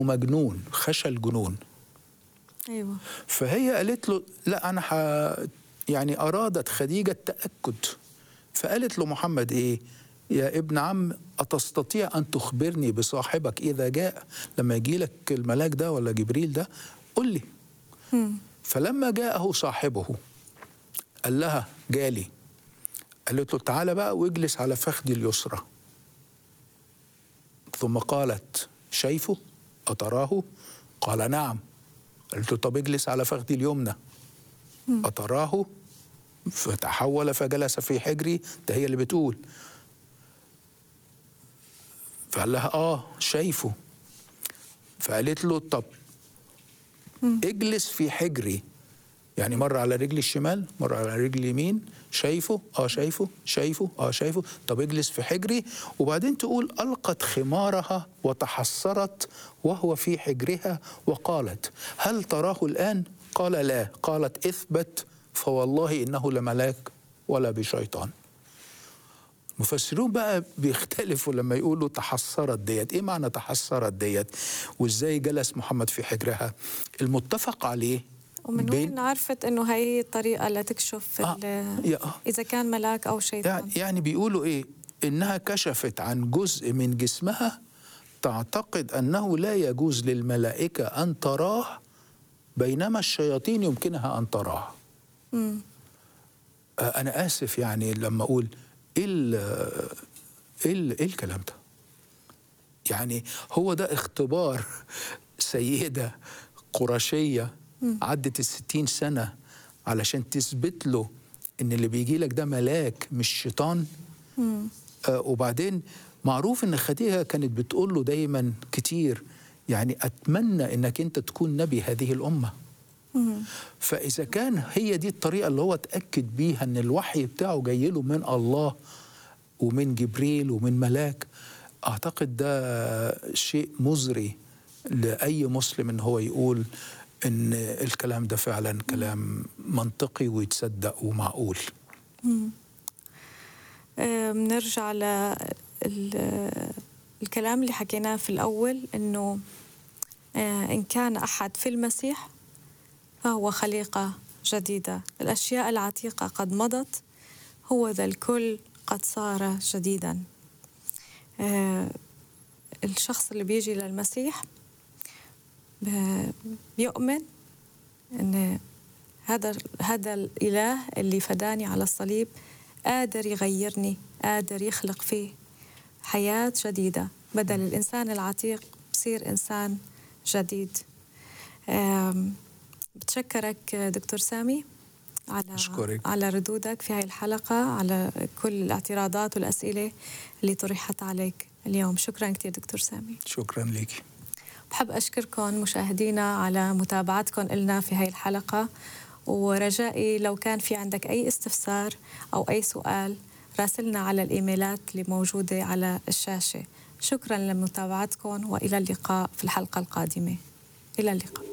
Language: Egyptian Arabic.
مجنون خشل جنون ايوه فهي قالت له لا انا ح... يعني ارادت خديجه التاكد فقالت له محمد ايه يا ابن عم أتستطيع أن تخبرني بصاحبك إذا جاء لما يجي لك الملاك ده ولا جبريل ده قل لي مم. فلما جاءه صاحبه قال لها جالي قالت له تعالى بقى واجلس على فخذي اليسرى ثم قالت شايفه أتراه قال نعم قالت له طب اجلس على فخذي اليمنى أتراه فتحول فجلس في حجري ده هي اللي بتقول فقال لها اه شايفه فقالت له طب اجلس في حجري يعني مرة على رجلي الشمال مرة على رجلي اليمين شايفه اه شايفه شايفه اه شايفه طب اجلس في حجري وبعدين تقول ألقت خمارها وتحسرت وهو في حجرها وقالت هل تراه الآن قال لا قالت اثبت فوالله إنه لملاك ولا بشيطان المفسرون بقى بيختلفوا لما يقولوا تحسرت ديت ايه معنى تحسرت ديت وازاي جلس محمد في حجرها المتفق عليه ومن وين عرفت انه هي هي الطريقه لتكشف آه، ال- يا- آه. اذا كان ملاك او شيطان يعني, يعني بيقولوا ايه انها كشفت عن جزء من جسمها تعتقد انه لا يجوز للملائكه ان تراه بينما الشياطين يمكنها ان تراه مم. آه، انا اسف يعني لما اقول ايه ال- ايه ال- ايه الكلام ده يعني هو ده اختبار سيده قرشيه عدت الستين سنه علشان تثبت له ان اللي بيجي لك ده ملاك مش شيطان مم. آه وبعدين معروف ان خديجه كانت بتقول له دايما كتير يعني اتمنى انك انت تكون نبي هذه الامه مم. فإذا كان هي دي الطريقة اللي هو اتأكد بيها إن الوحي بتاعه جاي له من الله ومن جبريل ومن ملاك أعتقد ده شيء مزري لأي مسلم إن هو يقول إن الكلام ده فعلا كلام منطقي ويتصدق ومعقول آه، بنرجع ل ال- الكلام اللي حكيناه في الأول إنه آه، إن كان أحد في المسيح فهو خليقة جديدة الأشياء العتيقة قد مضت هو ذا الكل قد صار جديدا آه، الشخص اللي بيجي للمسيح ب- بيؤمن ان هذا هذا الاله اللي فداني على الصليب قادر يغيرني قادر يخلق فيه حياه جديده بدل الانسان العتيق بصير انسان جديد آم، بتشكرك دكتور سامي على أشكرك. على ردودك في هاي الحلقه على كل الاعتراضات والاسئله اللي طرحت عليك اليوم شكرا كثير دكتور سامي شكرا ليكي بحب أشكركم مشاهدينا على متابعتكم إلنا في هاي الحلقة ورجائي لو كان في عندك أي استفسار أو أي سؤال راسلنا على الإيميلات اللي موجودة على الشاشة شكرا لمتابعتكم وإلى اللقاء في الحلقة القادمة إلى اللقاء